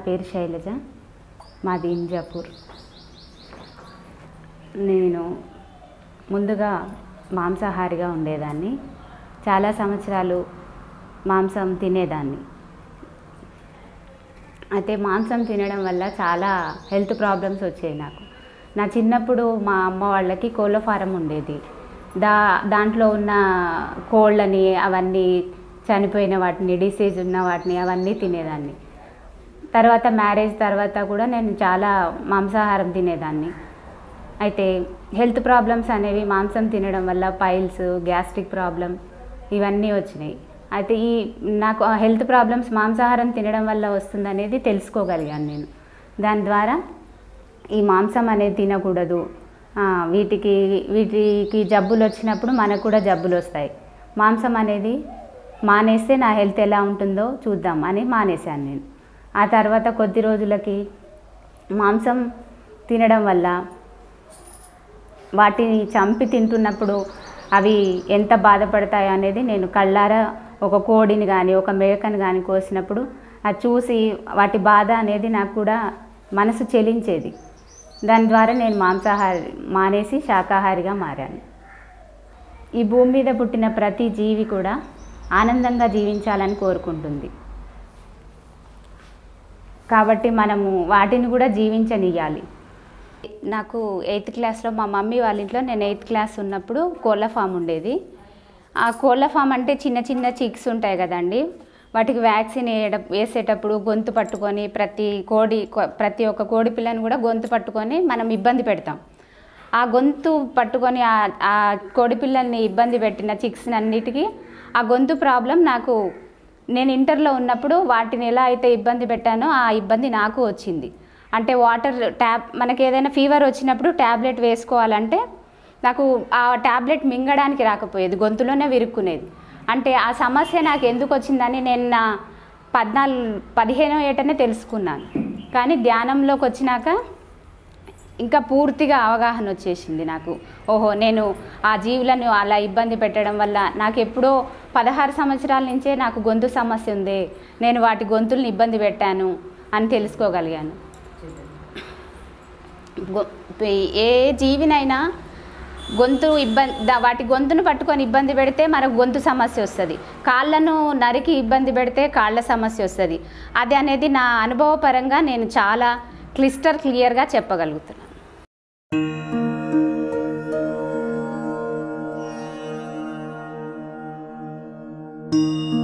పేరు శైలజ మాది ఇంజాపూర్ నేను ముందుగా మాంసాహారిగా ఉండేదాన్ని చాలా సంవత్సరాలు మాంసం తినేదాన్ని అయితే మాంసం తినడం వల్ల చాలా హెల్త్ ప్రాబ్లమ్స్ వచ్చాయి నాకు నా చిన్నప్పుడు మా అమ్మ వాళ్ళకి కోళ్ళ ఫారం ఉండేది దా దాంట్లో ఉన్న కోళ్ళని అవన్నీ చనిపోయిన వాటిని డిసీజ్ ఉన్న వాటిని అవన్నీ తినేదాన్ని తర్వాత మ్యారేజ్ తర్వాత కూడా నేను చాలా మాంసాహారం తినేదాన్ని అయితే హెల్త్ ప్రాబ్లమ్స్ అనేవి మాంసం తినడం వల్ల పైల్స్ గ్యాస్ట్రిక్ ప్రాబ్లం ఇవన్నీ వచ్చినాయి అయితే ఈ నాకు హెల్త్ ప్రాబ్లమ్స్ మాంసాహారం తినడం వల్ల వస్తుందనేది తెలుసుకోగలిగాను నేను దాని ద్వారా ఈ మాంసం అనేది తినకూడదు ఆ, వీటికి వీటికి జబ్బులు వచ్చినప్పుడు మనకు కూడా జబ్బులు వస్తాయి మాంసం అనేది మానేస్తే నా హెల్త్ ఎలా ఉంటుందో చూద్దాం అని మానేశాను నేను ఆ తర్వాత కొద్ది రోజులకి మాంసం తినడం వల్ల వాటిని చంపి తింటున్నప్పుడు అవి ఎంత బాధపడతాయో అనేది నేను కళ్ళారా ఒక కోడిని కానీ ఒక మేకని కానీ కోసినప్పుడు అది చూసి వాటి బాధ అనేది నాకు కూడా మనసు చెలించేది దాని ద్వారా నేను మాంసాహారి మానేసి శాకాహారిగా మారాను ఈ భూమి మీద పుట్టిన ప్రతి జీవి కూడా ఆనందంగా జీవించాలని కోరుకుంటుంది కాబట్టి మనము వాటిని కూడా జీవించనియాలి నాకు ఎయిత్ క్లాస్లో మా మమ్మీ వాళ్ళ ఇంట్లో నేను ఎయిత్ క్లాస్ ఉన్నప్పుడు కోళ్ళ ఫామ్ ఉండేది ఆ కోళ్ళ ఫామ్ అంటే చిన్న చిన్న చిక్స్ ఉంటాయి కదండి వాటికి వ్యాక్సిన్ వేయడం వేసేటప్పుడు గొంతు పట్టుకొని ప్రతి కోడి కొ- ప్రతి ఒక్క కోడి పిల్లని కూడా గొంతు పట్టుకొని మనం ఇబ్బంది పెడతాం ఆ గొంతు పట్టుకొని ఆ- ఆ కోడి పిల్లల్ని ఇబ్బంది పెట్టిన చిక్స్ అన్నిటికీ ఆ గొంతు ప్రాబ్లం నాకు నేను ఇంటర్లో ఉన్నప్పుడు వాటిని ఎలా అయితే ఇబ్బంది పెట్టానో ఆ ఇబ్బంది నాకు వచ్చింది అంటే వాటర్ ట్యాబ్ మనకి ఏదైనా ఫీవర్ వచ్చినప్పుడు ట్యాబ్లెట్ వేసుకోవాలంటే నాకు ఆ ట్యాబ్లెట్ మింగడానికి రాకపోయేది గొంతులోనే విరుక్కునేది అంటే ఆ సమస్య నాకు ఎందుకు వచ్చిందని నేను నా పద్నాలుగు పదిహేనో ఏటనే తెలుసుకున్నాను కానీ ధ్యానంలోకి వచ్చినాక ఇంకా పూర్తిగా అవగాహన వచ్చేసింది నాకు ఓహో నేను ఆ జీవులను అలా ఇబ్బంది పెట్టడం వల్ల నాకు ఎప్పుడో పదహారు సంవత్సరాల నుంచే నాకు గొంతు సమస్య ఉంది నేను వాటి గొంతుల్ని ఇబ్బంది పెట్టాను అని తెలుసుకోగలిగాను గొ- ఏ జీవినైనా గొంతు ఇబ్బంది వాటి గొంతును పట్టుకొని ఇబ్బంది పెడితే మనకు గొంతు సమస్య వస్తుంది కాళ్ళను నరికి ఇబ్బంది పెడితే కాళ్ళ సమస్య వస్తుంది అది అనేది నా అనుభవపరంగా నేను చాలా క్లిస్టర్ క్లియర్గా చెప్పగలుగుతున్నాను thank you